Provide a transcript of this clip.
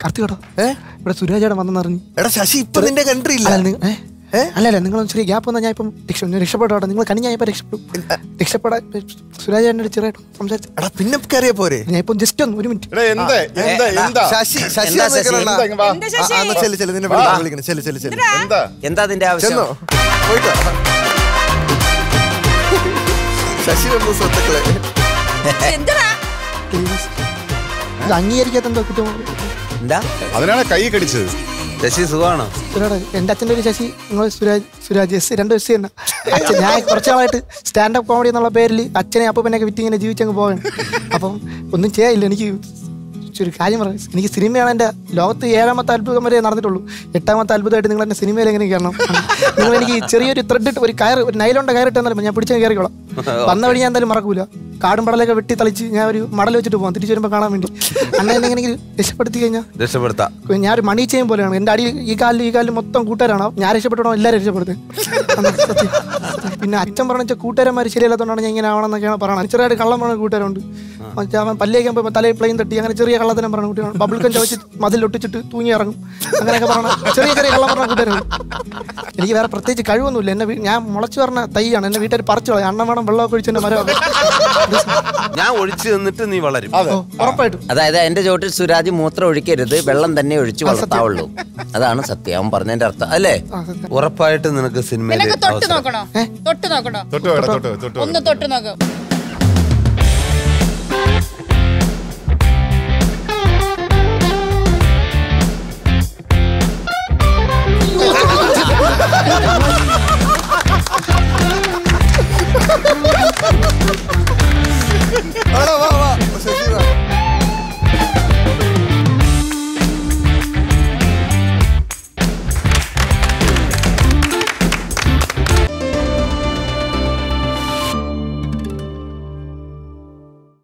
കാർത്തികടോ ഏ? ഇവിടെ സുരാജേടൻ വന്നെന്നറിഞ്ഞു എടാ ശശി ഇപ്പൊ നിന്റെ കൺട്രി ഇല്ല അല്ല നി- ഏ? അല്ലല്ല നിങ്ങൾ ശരി ഗ്യാപ്പ് വന്നാൽ ഞാൻ ഇപ്പം രക്ഷ രക്ഷപ്പെട്ടോട്ടെ നിങ്ങൾ കണി ഞാൻ ഇപ്പം രക്ഷപ്പെടും രക്ഷപ്പെടാൻ സുരാജേട്ടനോട് ചെറുതായിട്ട് സംസാരിച്ചു എടാ പിന്നെ കയറിയ പോരെ ഞാൻ ഇപ്പം ജസ്റ്റ് ഒന്ന് ഒരു മിനിറ്റ് എടാ എന്താ എന്താ എന്താ ശശി ശശി എന്താ ഒന്ന് ശശി? നിൽക്കണ എന്താ ഇങ്ങ് വാ. എന്താ ശശി? ചെല്ലു ചെല്ലു നിന്നെ വിളിക്കണം വിളിക്കണം ചെല്ലു ചെല്ലു ചെല്ലു എന്താ എന്താ അതിന്റെ ആവശ്യം ചെന്നോ പോയിട്ട് വാ. ശശി വന്നു സ്വത്തുക്കളെ എന്തിനാ പ്ലീസ് ഇത് അംഗീകരിക്കാത്ത എന്തോ കുറ്റം എന്താ അതിനാണ് കൈ കടിച്ചത് ശശി സുഖമാണോ സുരാട് എൻ്റെ അച്ഛൻ്റെ ഒരു ശശി നിങ്ങൾ സുരാജ് സുരാജ് എസ് രണ്ട് എസ് തന്നെ അച്ഛൻ ഞാൻ കുറച്ച് നാളായിട്ട് സ്റ്റാൻഡപ്പ് കോമഡി എന്നുള്ള പേരിൽ അച്ഛനെ അപ്പനൊക്കെ വിറ്റ് ഇങ്ങനെ ജീവിച്ചങ്ങ് പോവാണ് അപ്പം ഒന്നും ചെയ്യാനില്ല എനിക്ക് ഒരു കാര്യം പറയാം എനിക്ക് സിനിമയാണ് എൻ്റെ ലോകത്ത് ഏഴാമത്തെ അത്ഭുതം വരെ നടന്നിട്ടുള്ളൂ എട്ടാമത്തെ അത്ഭുതമായിട്ട് നിങ്ങൾ എൻ്റെ സിനിമയിൽ എങ്ങനെ കയറണം നിങ്ങൾ എനിക്ക് ചെറിയൊരു ത്രെഡ് ഇട്ട് ഒരു കയർ ഒരു നൈലോണ്ട കയറിട്ട് തന്നാലും ഞാൻ പിടിച്ചാൽ കയറിക്കോളാം വന്ന വഴി ഞാൻ എന്തായാലും മറക്കൂല കാടും പടലൊക്കെ വെട്ടി തളിച്ച് ഞാൻ ഒരു മടൽ വെച്ചിട്ട് പോകാം തിരിച്ചു വരുമ്പോൾ കാണാൻ വേണ്ടി അന്നെ എന്നെങ്കിലും രക്ഷപ്പെടുത്തി കഴിഞ്ഞാൽ രക്ഷപ്പെടുത്താം ഞാൻ ഒരു മണി ചെയിൻ പോലെയാണ് എൻ്റെ അടി ഈ കാലിൽ ഈ കാലിൽ മൊത്തം കൂട്ടുകാരാണ് ഞാൻ രക്ഷപ്പെട്ടോ എല്ലാവരും രക്ഷപ്പെടുത്തത് പിന്നെ അച്ഛൻ പറഞ്ഞ കൂട്ടുകാരന്മാർ ശരിയല്ലാത്തതുകൊണ്ടാണ് ഞാൻ ഇങ്ങനെ ആവണമെന്നൊക്കെയാണ് പറയുന്നത് ചെറിയായിട്ട് കള്ളം പറഞ്ഞ കൂട്ടുകാരുണ്ട് മറ്റേ അവൻ പല്ലേക്കാൻ പോയപ്പോൾ തലയിൽ പ്ലെയിൻ തട്ടി അങ്ങനെ ചെറിയ കള്ളത്തിനും പറഞ്ഞ കുട്ടിയാണ് ബബിൾക്കം ചവച്ച് മതിൽ ഒട്ടിച്ചിട്ട് തൂങ്ങി ഇറങ്ങും അങ്ങനെയൊക്കെ പറഞ്ഞ ചെറിയ ചെറിയ കള്ളം പറഞ്ഞ കൂട്ടുകാരുണ്ട് എനിക്ക് വേറെ പ്രത്യേകിച്ച് കഴിവൊന്നുമില്ല എന്നെ വീ- ഞാൻ മുളച്ചു പറഞ്ഞ തൈയാണ് എന്നെ വീട്ടുകാർ പറിച്ചു കളയും അണ്ണം വേണം വെള്ളമൊക്കെ ഒഴിച്ച് എൻ്റെ മരം ഞാൻ ഒഴിച്ചു നിന്നിട്ട് നീ വളരും ഓ, ഉറപ്പായിട്ടും അതായത് എന്റെ ചോട്ടിൽ സുരാജ് മൂത്രം ഒഴിക്കരുത് വെള്ളം തന്നെ ഒഴിച്ച് വളർത്താവുള്ളൂ അതാണ് സത്യം അവൻ പറഞ്ഞതിന്റെ അർത്ഥം അല്ലേ ആ, സത്യം. ഉറപ്പായിട്ട് നിനക്ക് സിനിമയിൽ നിനക്ക് തൊട്ട് നോക്കണോ തൊട്ട് നോക്കണോ തൊട്ട് വേടാ തൊട്ട് തൊട്ട് ഒന്ന് തൊട്ട് നോക്ക്